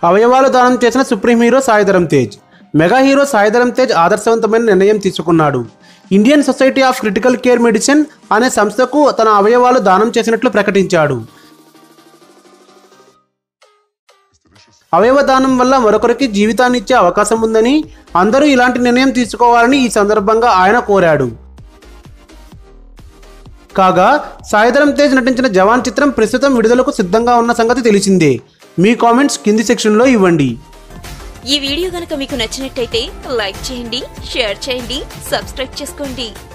అవయవాలు దానం చేసిన supreme hero Saidharam Tej mega hero Saidharam Tej ఆదర్శవంతమైన నిర్ణయం తీసుకున్నాడు Indian society of critical care medicine అనే సంస్థకు తన అవయవాలు దానం చేసినట్లు ప్రకటించాడు అవయవ దానం వల్ల మరొకరికి జీవితాన్ని ఇచ్చే అవకాశం ఉందని అందరూ ఇలాంటి నిర్ణయం తీసుకోవాలని ఈ సందర్భంగా ఆయన కోరాడు కాగా సాయిధరం తేజ్ నటించిన జవాన్ చిత్రం ప్రస్తుతం విడుదలకు సిద్ధంగా ఉన్న సంగతి తెలిసిందే మీ కామెంట్స్ కింది సెక్షన్లో ఇవ్వండి ఈ వీడియో గనుక మీకు నచ్చినట్టయితే లైక్ చేయండి షేర్ చేయండి సబ్స్క్రైబ్ చేసుకోండి